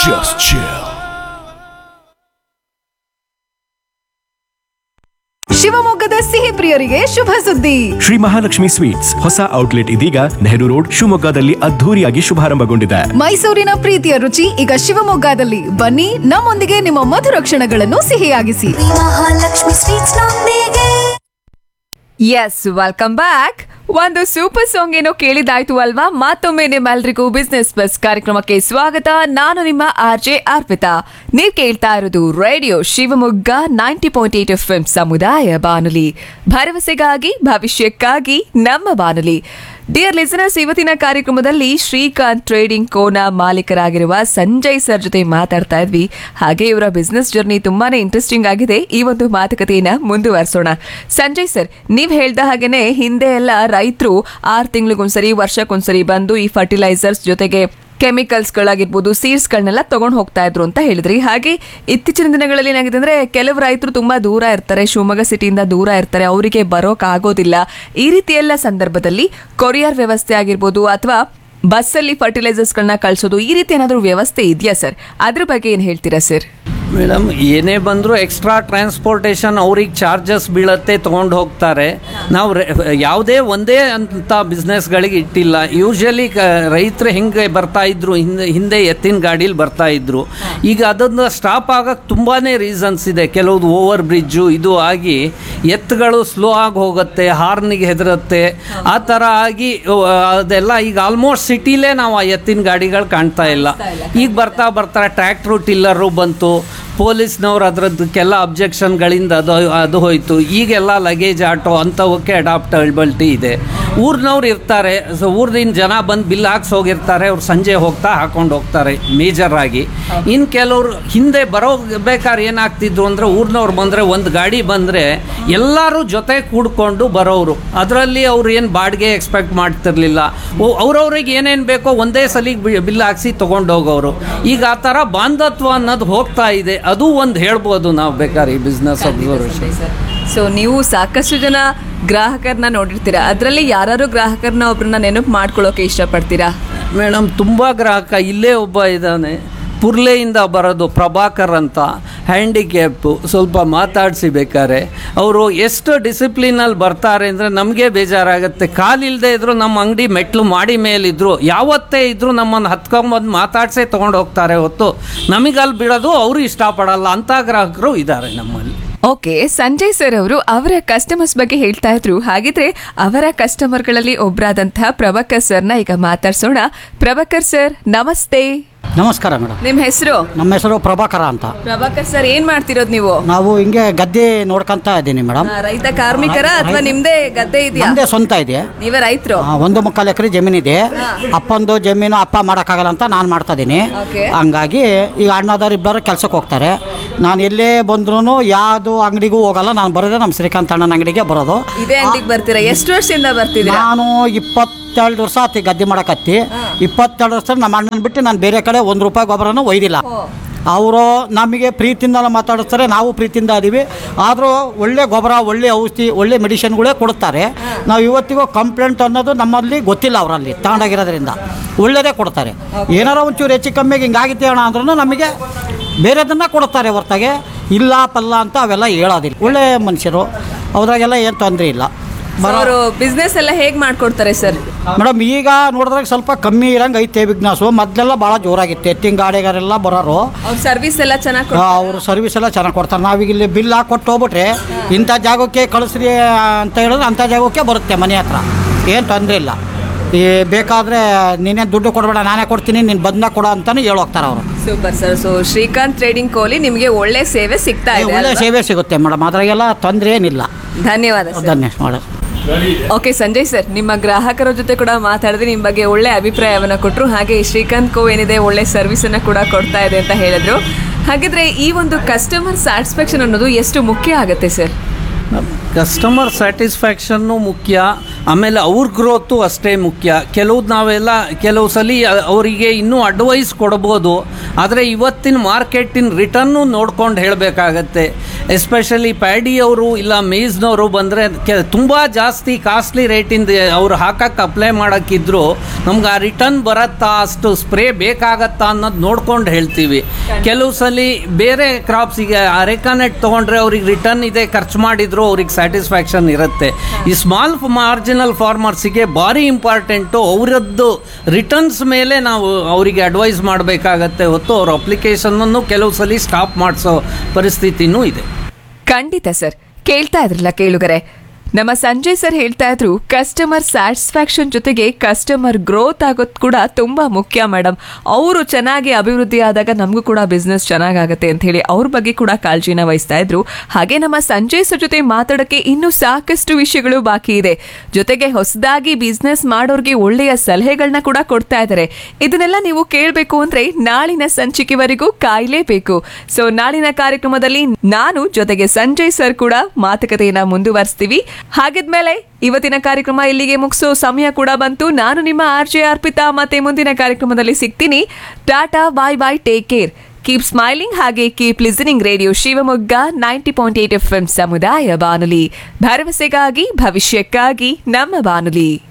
Just chill. ಶಿವಮೊಗ್ಗದ ಸಿಹಿ ಪ್ರಿಯರಿಗೆ ಶುಭ ಸುದ್ದಿ ಶ್ರೀ ಮಹಾಲಕ್ಷ್ಮಿ ಸ್ವೀಟ್ಸ್ ಹೊಸ ಔಟ್ಲೆಟ್ ಇದೀಗ ನೆಹರು ರೋಡ್ ಶಿವಮೊಗ್ಗದಲ್ಲಿ ಅದ್ಧೂರಿಯಾಗಿ ಶುಭಾರಂಭಗೊಂಡಿದೆ ಮೈಸೂರಿನ ಪ್ರೀತಿಯ ರುಚಿ ಈಗ ಶಿವಮೊಗ್ಗದಲ್ಲಿ ಬನ್ನಿ ನಮ್ಮೊಂದಿಗೆ ನಿಮ್ಮ ಮಧುರ ಕ್ಷಣಗಳನ್ನು ಸಿಹಿಯಾಗಿಸಿ ಮಹಾಲಕ್ಷ್ಮಿ ಸ್ವೀಟ್ಸ್ ನೊಂದಿಗೆ ಎಸ್ ವೆಲ್ಕಮ್ ಬ್ಯಾಕ್ ಒಂದು ಸೂಪರ್ ಸಾಂಗ್ ಏನೋ ಕೇಳಿದಾಯ್ತು ಅಲ್ವಾ ಮತ್ತೊಮ್ಮೆ ನಿಮ್ಮೆಲ್ರಿಗೂ ಬಿಸ್ನೆಸ್ ಬಸ್ ಕಾರ್ಯಕ್ರಮಕ್ಕೆ ಸ್ವಾಗತ ನಾನು ನಿಮ್ಮ ಆರ್ ಜೆ ಅರ್ಪಿತಾ ನೀವ್ ಕೇಳ್ತಾ ಇರೋದು radio Shivamogga ninety point eight F M ಸಮುದಾಯ ಬಾನುಲಿ ಭರವಸೆಗಾಗಿ ಭವಿಷ್ಯಕ್ಕಾಗಿ ನಮ್ಮ ಬಾನುಲಿ ಡಿಯರ್ ಲಿಸನರ್ಸ್ ಇವತ್ತಿನ ಕಾರ್ಯಕ್ರಮದಲ್ಲಿ ಶ್ರೀಕಾಂತ್ ಟ್ರೇಡಿಂಗ್ ಕೋನ ಮಾಲೀಕರಾಗಿರುವ ಸಂಜಯ್ ಸರ್ ಜೊತೆ ಮಾತಾಡ್ತಾ ಇದ್ವಿ ಹಾಗೆ ಇವರ ಬಿಸ್ನೆಸ್ ಜರ್ನಿ ತುಂಬಾನೇ ಇಂಟ್ರೆಸ್ಟಿಂಗ್ ಆಗಿದೆ ಈ ಒಂದು ಮಾತುಕತೆಯನ್ನ ಮುಂದುವರಿಸೋಣ ಸಂಜಯ್ ಸರ್ ನೀವ್ ಹೇಳ್ದ ಹಾಗೇನೆ ಹಿಂದೆ ಎಲ್ಲ ರೈತರು ಆರ್ ತಿಂಗಳಿಗೊಂದ್ಸರಿ ವರ್ಷಕ್ಕೊಂದ್ಸರಿ ಬಂದು ಈ ಫರ್ಟಿಲೈಸರ್ಸ್ ಜೊತೆಗೆ ಕೆಮಿಕಲ್ಸ್ ಗಳಾಗಿರ್ಬೋದು ಸೀಡ್ಸ್ ಗಳನ್ನೆಲ್ಲ ತಗೊಂಡ್ ಹೋಗ್ತಾ ಇದ್ರು ಅಂತ ಹೇಳಿದ್ರಿ ಹಾಗೆ ಇತ್ತೀಚಿನ ದಿನಗಳಲ್ಲಿ ಏನಾಗಿದೆ ಅಂದ್ರೆ ಕೆಲವು ರೈತರು ತುಂಬಾ ದೂರ ಇರ್ತಾರೆ ಶಿವಮೊಗ್ಗ ಸಿಟಿಯಿಂದ ದೂರ ಇರ್ತಾರೆ ಅವರಿಗೆ ಬರೋಕ್ ಆಗೋದಿಲ್ಲ ಈ ರೀತಿ ಎಲ್ಲ ಸಂದರ್ಭದಲ್ಲಿ ಕೊರಿಯರ್ ವ್ಯವಸ್ಥೆ ಆಗಿರ್ಬೋದು ಅಥವಾ ಬಸ್ಸಲ್ಲಿ ಫರ್ಟಿಲೈಸರ್ಸ್ ಗಳನ್ನ ಕಳ್ಸೋದು ಈ ರೀತಿ ಏನಾದರೂ ವ್ಯವಸ್ಥೆ ಇದೆಯಾ ಸರ್ ಅದ್ರ ಬಗ್ಗೆ ಏನ್ ಹೇಳ್ತೀರಾ ಸರ್ ಮೇಡಮ್ ಏನೇ ಬಂದರೂ ಎಕ್ಸ್ಟ್ರಾ ಟ್ರಾನ್ಸ್ಪೋರ್ಟೇಷನ್ ಅವ್ರಿಗೆ ಚಾರ್ಜಸ್ ಬೀಳತ್ತೆ ತೊಗೊಂಡು ಹೋಗ್ತಾರೆ ನಾವು ರೆ- ಯಾವುದೇ ಒಂದೇ ಅಂತ ಬಿಸ್ನೆಸ್ಗಳಿಗೆ ಇಟ್ಟಿಲ್ಲ ಯೂಶಲಿ ರೈತರು ಹೆಂಗೆ ಬರ್ತಾ ಇದ್ರು ಹಿಂದೆ ಹಿಂದೆ ಎತ್ತಿನ ಗಾಡೀಲಿ ಬರ್ತಾ ಇದ್ರು ಈಗ ಅದನ್ನು ಸ್ಟಾಪ್ ಆಗಕ್ಕೆ ತುಂಬಾ ರೀಸನ್ಸ್ ಇದೆ ಕೆಲವ್ದು ಓವರ್ ಬ್ರಿಡ್ಜು ಇದು ಆಗಿ ಎತ್ತುಗಳು ಸ್ಲೋ ಆಗಿ ಹೋಗುತ್ತೆ ಹಾರ್ನಿಗೆ ಹೆದರುತ್ತೆ ಆ ಥರ ಆಗಿ ಅ, ಅದೆಲ್ಲ ಈಗ ಆಲ್ಮೋಸ್ಟ್ ಸಿಟಿಲೇ ನಾವು ಆ ಎತ್ತಿನ ಗಾಡಿಗಳು ಕಾಣ್ತಾ ಇಲ್ಲ ಈಗ ಬರ್ತಾ ಬರ್ತಾ ಟ್ರ್ಯಾಕ್ಟ್ರು ಟಿಲ್ಲರು ಬಂತು ಪೊಲೀಸ್ನವ್ರು ಅದರದ್ದಕ್ಕೆಲ್ಲ ಅಬ್ಜೆಕ್ಷನ್ಗಳಿಂದ ಅದು ಅದು ಹೋಯ್ತು ಈಗೆಲ್ಲ ಲಗೇಜ್ ಆಟೋ ಅಂಥವಕ್ಕೆ ಅಡಾಪ್ಟಬಿಲಿಟಿ ಇದೆ ಊರಿನವ್ರು ಇರ್ತಾರೆ ಸೊ ಊರಿನ ಜನ ಬಂದು ಬಿಲ್ ಹಾಕ್ಸಿ ಹೋಗಿರ್ತಾರೆ ಅವ್ರು ಸಂಜೆ ಹೋಗ್ತಾ ಹಾಕೊಂಡು ಹೋಗ್ತಾರೆ ಮೇಜರ್ ಆಗಿ ಇನ್ನು ಕೆಲವ್ರು ಹಿಂದೆ ಬರೋ ಬೇಕಾದ್ರೆ ಏನಾಗ್ತಿದ್ರು ಅಂದರೆ ಊರಿನವ್ರು ಬಂದರೆ ಒಂದು ಗಾಡಿ ಬಂದರೆ ಎಲ್ಲರೂ ಜೊತೆ ಕೂಡ್ಕೊಂಡು ಬರೋರು ಅದರಲ್ಲಿ ಅವ್ರು ಏನು ಬಾಡಿಗೆ ಎಕ್ಸ್ಪೆಕ್ಟ್ ಮಾಡ್ತಿರ್ಲಿಲ್ಲ ಓ- ಅವ್ರವ್ರಿಗೆ ಏನೇನು ಬೇಕೋ ಒಂದೇ ಸಲಿಗೆ ಬಿಲ್ ಹಾಕ್ಸಿ ತೊಗೊಂಡು ಹೋಗೋರು ಈಗ ಆ ಥರ ಬಾಂಧತ್ವ ಅನ್ನೋದು ಹೋಗ್ತಾ ಇದೆ ಅದು ಒಂದು ಹೇಳ್ಬೋದು ನಾವು ಬೇಕಾದ್ರೆ ಈ ಬಿಸ್ನೆಸ್ ಅಬ್ಸರ್ವೇಷನ್ ಸೊ ನೀವು ಸಾಕಷ್ಟು ಜನ ಗ್ರಾಹಕರನ್ನ ನೋಡಿರ್ತೀರಾ ಅದರಲ್ಲಿ ಯಾರು ಗ್ರಾಹಕರನ್ನ ಒಬ್ರನ್ನ ನೆನಪು ಮಾಡ್ಕೊಳ್ಳೋಕೆ ಇಷ್ಟಪಡ್ತೀರಾ ಮೇಡಮ್ ತುಂಬ ಗ್ರಾಹಕ ಇಲ್ಲೇ ಒಬ್ಬ ಇದ್ದಾನೆ ಪುರ್ಲೆಯಿಂದ ಬರೋದು ಪ್ರಭಾಕರ್ ಅಂತ ಹ್ಯಾಂಡಿಕ್ಯಾಪು ಸ್ವಲ್ಪ ಮಾತಾಡಿಸಿ ಬೇಕಾರೆ ಅವರು ಎಷ್ಟು ಡಿಸಿಪ್ಲಿನಲ್ಲಿ ಬರ್ತಾರೆ ಅಂದರೆ ನಮಗೆ ಬೇಜಾರಾಗುತ್ತೆ ಕಾಲಿಲ್ಲದೆ ಇದ್ರು ನಮ್ಮ ಅಂಗಡಿ ಮೆಟ್ಲು ಮಾಡಿ ಮೇಲಿದ್ರು ಯಾವತ್ತೇ ಇದ್ದರೂ ನಮ್ಮನ್ನು ಹತ್ಕೊಂಬಂದು ಮಾತಾಡ್ಸೇ ತೊಗೊಂಡು ಹೋಗ್ತಾರೆ ಹೊತ್ತು ನಮಗಲ್ಲಿ ಬಿಡೋದು ಅವರು ಇಷ್ಟಪಡಲ್ಲ ಅಂಥ ಗ್ರಾಹಕರು ಇದ್ದಾರೆ ನಮ್ಮಲ್ಲಿ ಓಕೆ ಸಂಜಯ್ ಸರ್ ಅವರು ಅವರ ಕಸ್ಟಮರ್ಸ್ ಬಗ್ಗೆ ಹೇಳ್ತಾ ಇದ್ರು ಹಾಗಿದ್ರೆ ಅವರ ಕಸ್ಟಮರ್ಗಳಲ್ಲಿ ಒಬ್ಬರಾದಂತಹ ಪ್ರಭಾಕರ್ ಸರ್ನ ಈಗ ಮಾತಾಡ್ಸೋಣ ಪ್ರಭಾಕರ್ ಸರ್ ನಮಸ್ತೆ ನಮಸ್ಕಾರ ಮೇಡಮ್ ನಿಮ್ ಹೆಸರು ನಮ್ಮ ಹೆಸರು ಪ್ರಭಾಕರ ಅಂತ ಪ್ರಭಾಕರ್ ಸರ್ ಏನ್ ಮಾಡ್ತಿರೋದು ನೀವು ನಾವು ಹಿಂಗೆ ಗದ್ದೆ ನೋಡ್ಕೊಂತ ಇದ್ದೀನಿ ಮೇಡಮ್ ಆ, ರೈತ ಕಾರ್ಮಿಕರ ಅಥವಾ ನಿಮ್ದೇ ಗದ್ದೆ ಇದೆಯಾ ನಮ್ಮದೇ ಸ್ವಂತ ಇದೆ ನೀವೇ ರೈತರು ಆ, ಒಂದು ಮುಕ್ಕಾಲು ಎಕರೆ ಜಮೀನಿದೆ ಅಪ್ಪಂದು ಜಮೀನು ಅಪ್ಪ ಮಾಡೋಕ್ಕಾಗಲ್ಲ ಅಂತ ನಾನು ಮಾಡ್ತಾ ಇದ್ದೀನಿ Okay. ಹಂಗಾಗಿ ಈಗ ಅಣ್ಣದವ್ರು ಇಬ್ಬರು ಕೆಲ್ಸಕ್ಕೆ ಹೋಗ್ತಾರೆ ನಾನು ಎಲ್ಲೇ ಬಂದ್ರೂ ಯಾವುದು ಅಂಗಡಿಗೂ ಹೋಗಲ್ಲ ನಾನು ಬರೋದೇ ನಮ್ಮ ಶ್ರೀಕಾಂತ್ ಅಣ್ಣನ ಅಂಗಡಿಗೆ ಬರೋದು ಇದೇ ಅಂಗಡಿಗೆ ಬರ್ತೀರಾ ಎಷ್ಟು ವರ್ಷದಿಂದ ಬರ್ತಿದ್ದೀರಾ ನಾನು ಇಪ್ಪತ್ತೆರಡು ವರ್ಷ ಆತಿ ಗದ್ದೆ ಮಾಡಕತ್ತಿ ಇಪ್ಪತ್ತೆರಡು ವರ್ಷ ನಮ್ಮ ಅಣ್ಣನ ಬಿಟ್ಟು ನಾನು ಬೇರೆ ಕಡೆ ಒಂದು ರೂಪಾಯಿ ಗೊಬ್ಬರನೂ ಒಯ್ದಿಲ್ಲ ಅವರು ನಮಗೆ ಪ್ರೀತಿಯಿಂದ ಮಾತಾಡಿಸ್ತಾರೆ ನಾವು ಪ್ರೀತಿಯಿಂದ ಅದೀವಿ ಆದರೂ ಒಳ್ಳೆ ಗೊಬ್ಬರ ಒಳ್ಳೆ ಔಷಧಿ ಒಳ್ಳೆ ಮೆಡಿಸಿನ್ಗಳೇ ಕೊಡ್ತಾರೆ ನಾವು ಇವತ್ತಿಗೂ ಕಂಪ್ಲೇಂಟ್ ಅನ್ನೋದು ನಮ್ಮಲ್ಲಿ ಗೊತ್ತಿಲ್ಲ ಅವರಲ್ಲಿ ತಗೊಂಡೋಗಿರೋದ್ರಿಂದ ಒಳ್ಳೆಯದೇ ಕೊಡ್ತಾರೆ ಏನಾರ ಒಂಚೂರು ಹೆಚ್ಚು ಕಮ್ಮಿಗೆ ಹಿಂಗಾಗಿತ್ತೆ ಅಣ್ಣ ಅಂದ್ರೂ ನಮಗೆ ಬೇರೆದನ್ನ ಕೊಡ್ತಾರೆ ಹೊರ್ತಾಗೆ ಇಲ್ಲ ಪಲ್ಲ ಅಂತ ಅವೆಲ್ಲ ಹೇಳೋದಿಲ್ಲ ಒಳ್ಳೆ ಮನುಷ್ಯರು ಅವ್ರಾಗೆಲ್ಲ ಏನು ತೊಂದರೆ ಇಲ್ಲ ಬರೋ ಅವರು ಬಿಸ್ನೆಸ್ ಎಲ್ಲ ಹೇಗ್ ಮಾಡ್ಕೊಡ್ತಾರೆ ಸರ್ ಮೇಡಮ್ ಈಗ ನೋಡಿದ್ರೆ ಸ್ವಲ್ಪ ಕಮ್ಮಿ ಇರಂಗೆ ಐತೆ ಬಿಗ್ನಾಸು ಮೊದಲೆಲ್ಲ ಭಾಳ ಜೋರಾಗಿತ್ತು ಎತ್ತಿನ ಗಾಡಿಗಾರೆಲ್ಲ ಬರೋರು ಅವ್ರ ಸರ್ವಿಸ್ ಎಲ್ಲ ಚೆನ್ನಾಗಿ ಅವರು ಸರ್ವಿಸ್ ಎಲ್ಲ ಚೆನ್ನಾಗಿ ಕೊಡ್ತಾರೆ ನಾವೀಗ ಇಲ್ಲಿ ಬಿಲ್ ಹಾಕಿ ಕೊಟ್ಟು ಹೋಗ್ಬಿಟ್ರೆ ಇಂಥ ಜಾಗಕ್ಕೆ ಕಳಿಸ್ರಿ ಅಂತ ಹೇಳಿದ್ರೆ ಅಂಥ ಜಾಗಕ್ಕೆ ಬರುತ್ತೆ ಮನೆ ಹತ್ರ ಏನು ತೊಂದರೆ ಇಲ್ಲ ಈ ಬೇಕಾದರೆ ನೀನೇ ದುಡ್ಡು ಕೊಡಬೇಡ ನಾನೇ ಕೊಡ್ತೀನಿ ನೀನು ಬಂದ ಕೊಡ ಅಂತಾನು ಹೇಳೋಗ್ತಾರೆ ಅವರು super sir so Srikanth trading ಕೋಲಿ ನಿಮ್ಗೆ ಒಳ್ಳೆ ಸೇವೆ ಸಿಗ್ತಾ ಇದೆ ಒಳ್ಳೆ ಅಲ್ವಾ? ಸೇವೆ ಸಿಗುತ್ತೆ ಮೇಡಮ್ ಅದ್ರಾಗೆಲ್ಲ ತೊಂದರೆ ಏನಿಲ್ಲ ಧನ್ಯವಾದ ಸರ್ ಧನ್ಯ ಮೇಡಮ್ ಓಕೆ ಸಂಜಯ್ ಸರ್ ನಿಮ್ಮ ಗ್ರಾಹಕರ ಜೊತೆ ಕೂಡ ಮಾತಾಡಿದ್ರೆ ನಿಮ್ಮ ಬಗ್ಗೆ ಒಳ್ಳೆ ಅಭಿಪ್ರಾಯವನ್ನ ಕೊಟ್ಟರು ಹಾಗೆ ಈ ಶ್ರೀಕಾಂತ್ ಕೋ ಏನಿದೆ ಒಳ್ಳೆ ಸರ್ವಿಸ್ ಅನ್ನ ಕೂಡ ಕೊಡ್ತಾ ಇದೆ ಅಂತ ಹೇಳಿದ್ರು ಹಾಗಿದ್ರೆ ಈ ಒಂದು ಕಸ್ಟಮರ್ ಸ್ಯಾಟಿಸ್ಫ್ಯಾಕ್ಷನ್ ಅನ್ನೋದು ಎಷ್ಟು ಮುಖ್ಯ ಆಗುತ್ತೆ ಸರ್ ಕಸ್ಟಮರ್ ಸ್ಯಾಟಿಸ್ಫ್ಯಾಕ್ಷನ್ನು ಮುಖ್ಯ ಆಮೇಲೆ ಅವ್ರ ಗ್ರೋತು ಅಷ್ಟೇ ಮುಖ್ಯ ಕೆಲವು ನಾವೆಲ್ಲ ಕೆಲವು ಸಲ ಅವರಿಗೆ ಇನ್ನೂ ಅಡ್ವೈಸ್ ಕೊಡ್ಬೋದು ಆದರೆ ಇವತ್ತಿನ ಮಾರ್ಕೆಟಿನ ರಿಟರ್ನು ನೋಡ್ಕೊಂಡು ಹೇಳಬೇಕಾಗತ್ತೆ ಎಸ್ಪೆಷಲಿ ಪ್ಯಾಡಿಯವರು ಇಲ್ಲ ಮೇಜ್ನವರು ಬಂದರೆ ಕೆ ತುಂಬ ಜಾಸ್ತಿ ಕಾಸ್ಟ್ಲಿ ರೇಟಿಂದ ಅವ್ರು ಹಾಕಕ್ಕೆ ಅಪ್ಲೈ ಮಾಡೋಕ್ಕಿದ್ರು ನಮ್ಗೆ ಆ ರಿಟರ್ನ್ ಬರತ್ತಾ ಅಷ್ಟು ಸ್ಪ್ರೇ ಬೇಕಾಗತ್ತಾ ಅನ್ನೋದು ನೋಡ್ಕೊಂಡು ಹೇಳ್ತೀವಿ ಕೆಲವು ಸಲ ಬೇರೆ ಕ್ರಾಪ್ಸಿಗೆ ಅರೆಕಾನೆಟ್ ತೊಗೊಂಡ್ರೆ ಅವ್ರಿಗೆ ರಿಟರ್ನ್ ಇದೆ ಖರ್ಚು ಮಾಡಿದ್ರು ಅವ್ರಿಗೆ ಸ್ಯಾಟಿಸ್ಫ್ಯಾಕ್ಷನ್ ಇರುತ್ತೆ ಈ ಸ್ಮಾಲ್ ಮಾರ್ಜಿನಲ್ ಫಾರ್ಮರ್ಸಿಗೆ ಭಾರಿ ಇಂಪಾರ್ಟೆಂಟು ಅವರದ್ದು ರಿಟರ್ನ್ಸ್ ಮೇಲೆ ನಾವು ಅವರಿಗೆ ಅಡ್ವೈಸ್ ಮಾಡಬೇಕಾಗತ್ತೆ ಹೊತ್ತು ಅವ್ರ ಅಪ್ಲಿಕೇಶನ್ನನ್ನು ಕೆಲವು ಸಲ ಸ್ಟಾಪ್ ಮಾಡಿಸೋ ಪರಿಸ್ಥಿತಿನೂ ಇದೆ ಖಂಡಿತ ಸರ್ ಕೇಳ್ತಾ ಇದ್ರಲ್ಲ ಕೇಳುಗರೆ ನಮ್ಮ ಸಂಜಯ್ ಸರ್ ಹೇಳ್ತಾ ಇದ್ರು ಕಸ್ಟಮರ್ ಸ್ಯಾಟಿಸ್ಫ್ಯಾಕ್ಷನ್ ಜೊತೆಗೆ ಕಸ್ಟಮರ್ ಗ್ರೋತ್ ಆಗೋದು ಕೂಡ ತುಂಬಾ ಮುಖ್ಯ ಮೇಡಮ್ ಅವರು ಚೆನ್ನಾಗಿ ಅಭಿವೃದ್ಧಿ ಆದಾಗ ನಮಗೂ ಕೂಡ ಬಿಸ್ನೆಸ್ ಚೆನ್ನಾಗಾಗತ್ತೆ ಅಂತ ಹೇಳಿ ಅವ್ರ ಬಗ್ಗೆ ಕೂಡ ಕಾಳಜಿನ ವಹಿಸ್ತಾ ಇದ್ರು ಹಾಗೆ ನಮ್ಮ ಸಂಜಯ್ ಸರ್ ಜೊತೆ ಮಾತಾಡೋಕೆ ಇನ್ನೂ ಸಾಕಷ್ಟು ವಿಷಯಗಳು ಬಾಕಿ ಇದೆ ಜೊತೆಗೆ ಹೊಸದಾಗಿ ಬಿಸ್ನೆಸ್ ಮಾಡೋರ್ಗೆ ಒಳ್ಳೆಯ ಸಲಹೆಗಳನ್ನ ಕೂಡ ಕೊಡ್ತಾ ಇದ್ದಾರೆ ಇದನ್ನೆಲ್ಲ ನೀವು ಕೇಳಬೇಕು ಅಂದ್ರೆ ನಾಳಿನ ಸಂಚಿಕೆವರೆಗೂ ಕಾಯಲೇಬೇಕು ಸೊ ನಾಳಿನ ಕಾರ್ಯಕ್ರಮದಲ್ಲಿ ನಾನು ಜೊತೆಗೆ ಸಂಜಯ್ ಸರ್ ಕೂಡ ಮಾತುಕತೆಯನ್ನ ಮುಂದುವರಿಸ್ತೀವಿ ಹಾಗಿದ್ಮೇಲೆ ಇವತ್ತಿನ ಕಾರ್ಯಕ್ರಮ ಇಲ್ಲಿಗೆ ಮುಗಿಸೋ ಸಮಯ ಕೂಡ ಬಂತು ನಾನು ನಿಮ್ಮ ಆರ್ ಜೆ ಅರ್ಪಿತಾ ಮತ್ತೆ ಮುಂದಿನ ಕಾರ್ಯಕ್ರಮದಲ್ಲಿ ಸಿಗ್ತೀನಿ tata bye bye take care keep smiling ಹಾಗೆ keep listening radio Shivamogga ninety point eight F M ಸಮುದಾಯ ಬಾನುಲಿ ಭರವಸೆಗಾಗಿ ಭವಿಷ್ಯಕ್ಕಾಗಿ ನಮ್ಮ ಬಾನುಲಿ